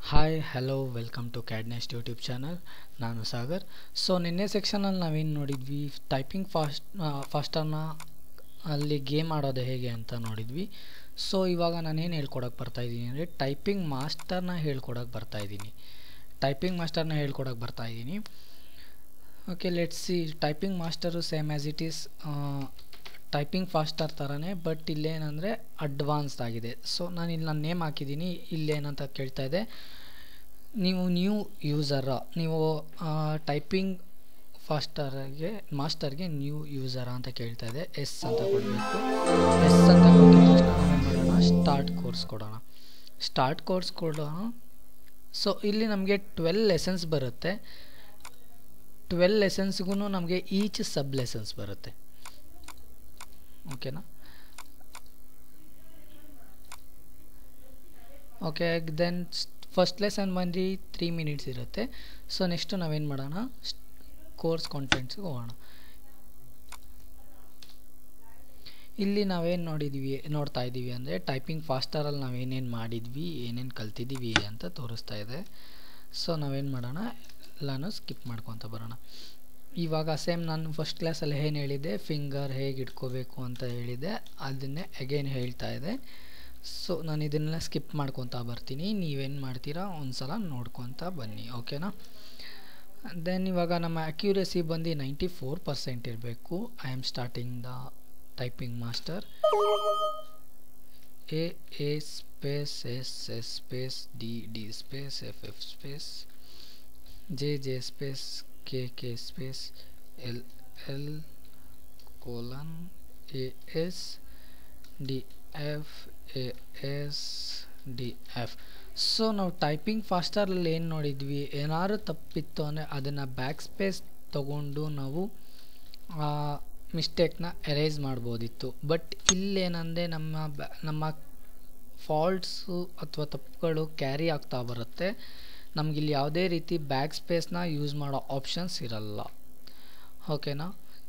hi hello welcome to cadnest YouTube channel ನಾನು Sagar so ನಿನ್ನೆ ಸೆಕ್ಷನಲ್ಲಿ ನಾವೇನು ನೋಡಿದ್ವಿ ಟೈಪಿಂಗ್ ಫಾಸ್ಟ್ ಫಾಸ್ಟರ್ನ ಅಲ್ಲಿ ಗೇಮ್ ಆಡೋದು ಹೇಗೆ ಅಂತ ನೋಡಿದ್ವಿ ಸೊ ಇವಾಗ ನಾನೇನು ಹೇಳ್ಕೊಡಕ್ಕೆ ಬರ್ತಾಯಿದ್ದೀನಿ ಅಂದರೆ ಟೈಪಿಂಗ್ ಮಾಸ್ಟರ್ನ ಹೇಳ್ಕೊಡಕ್ಕೆ ಬರ್ತಾಯಿದ್ದೀನಿ ಟೈಪಿಂಗ್ ಮಾಸ್ಟರ್ನ ಹೇಳ್ಕೊಡಕ್ಕೆ ಬರ್ತಾಯಿದ್ದೀನಿ okay let's see typing master same as it is typing faster ಥರನೇ ಬಟ್ ಇಲ್ಲೇನಂದರೆ ಅಡ್ವಾನ್ಸ್ಡ್ ಆಗಿದೆ ಸೊ ನಾನು ಇಲ್ಲಿ ನಾನು ನೇಮ್ ಹಾಕಿದ್ದೀನಿ ಇಲ್ಲೇನಂತ ಕೇಳ್ತಾ ಇದೆ ನೀವು ನ್ಯೂ ಯೂಸರ ನೀವು ಟೈಪಿಂಗ್ ಫಾಸ್ಟರ್ಗೆ ಮಾಸ್ಟರ್ಗೆ ನ್ಯೂ ಯೂಸರ ಅಂತ ಕೇಳ್ತಾ ಇದೆ ಎಸ್ ಅಂತ ಕೊಡಬೇಕು ಎಸ್ ಅಂತ ಕೊಟ್ಟಿದ ತಕ್ಷಣ ನಾವೇನು ಮಾಡೋಣ ಸ್ಟಾರ್ಟ್ ಕೋರ್ಸ್ ಕೊಡೋಣ ಸ್ಟಾರ್ಟ್ ಕೋರ್ಸ್ ಕೊಡೋಣ ಸೊ ಇಲ್ಲಿ ನಮಗೆ ಟ್ವೆಲ್ ಲೆಸನ್ಸ್ ಬರುತ್ತೆ ಟ್ವೆಲ್ ಲೆಸನ್ಸ್ಗೂ ನಮಗೆ ಈಚ್ ಸಬ್ ಲೆಸನ್ಸ್ ಬರುತ್ತೆ ಓಕೆನಾ ಓಕೆ ದೆನ್ ಫಸ್ಟ್ ಲೆಸನ್ ಬಂದು ತ್ರೀ ಮಿನಿಟ್ಸ್ ಇರುತ್ತೆ ಸೊ ನೆಕ್ಸ್ಟು ನಾವೇನು ಮಾಡೋಣ ಕೋರ್ಸ್ ಕಾಂಟೆಂಟ್ಸ್ಗೆ ಹೋಗೋಣ ಇಲ್ಲಿ ನಾವೇನು ನೋಡಿದ್ವಿ ನೋಡ್ತಾ ಇದ್ದೀವಿ ಅಂದರೆ ಟೈಪಿಂಗ್ ಫಾಸ್ಟರಲ್ಲಿ ನಾವೇನೇನು ಮಾಡಿದ್ವಿ ಏನೇನು ಕಲ್ತಿದ್ದೀವಿ ಅಂತ ತೋರಿಸ್ತಾ ಇದೆ ಸೊ ನಾವೇನು ಮಾಡೋಣ ಎಲ್ಲನೂ ಸ್ಕಿಪ್ ಮಾಡ್ಕೊತ ಬರೋಣ ಇವಾಗ ಸೇಮ್ ನಾನು ಫಸ್ಟ್ ಕ್ಲಾಸಲ್ಲಿ ಏನು ಹೇಳಿದ್ದೆ ಫಿಂಗರ್ ಹೇಗೆ ಇಟ್ಕೋಬೇಕು ಅಂತ ಹೇಳಿದ್ದೆ ಅದನ್ನೇ ಅಗೇನ್ ಹೇಳ್ತಾ ಇದೆ ಸೊ ನಾನು ಇದನ್ನೆಲ್ಲ ಸ್ಕಿಪ್ ಮಾಡ್ಕೊತಾ ಬರ್ತೀನಿ ನೀವೇನು ಮಾಡ್ತೀರಾ ಒಂದು ಸಲ ನೋಡ್ಕೊತ ಬನ್ನಿ ಓಕೆನಾ ದೆನ್ ಇವಾಗ ನಮ್ಮ ಅಕ್ಯುರೇಸಿ ಬಂದು ನೈಂಟಿ ಫೋರ್ ಪರ್ಸೆಂಟ್ ಇರಬೇಕು I am starting the typing master A A space S S space D D space F F space J J space K K space L L colon A S D F A S D F so ನಾವು typing ಫಾಸ್ಟರಲ್ಲಿ ಏನು ನೋಡಿದ್ವಿ ಏನಾದ್ರು ತಪ್ಪಿತ್ತು ಅಂದರೆ ಅದನ್ನು back space ತಗೊಂಡು ನಾವು ಮಿಸ್ಟೇಕ್ನ erase ಮಾಡ್ಬೋದಿತ್ತು ಬಟ್ ಇಲ್ಲೇನಂದರೆ ನಮ್ಮ ಬ್ಯಾ ನಮ್ಮ ಫಾಲ್ಟ್ಸು ಅಥವಾ ತಪ್ಪುಗಳು ಕ್ಯಾರಿ ಆಗ್ತಾ ಬರುತ್ತೆ ನಮಗಿಲ್ಲಿ ಯಾವುದೇ ರೀತಿ ಬ್ಯಾಕ್ ಸ್ಪೇಸ್ನ ಯೂಸ್ ಮಾಡೋ ಆಪ್ಷನ್ಸ್ ಇರಲ್ಲ ಓಕೆನಾ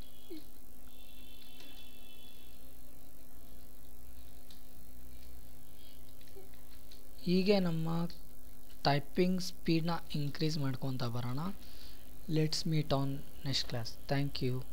ಹೀಗೆ ನಮ್ಮ ಟೈಪಿಂಗ್ ಸ್ಪೀಡ್ನ ಇನ್ಕ್ರೀಸ್ ಮಾಡ್ಕೊತ ಬರೋಣ let's meet on next class thank you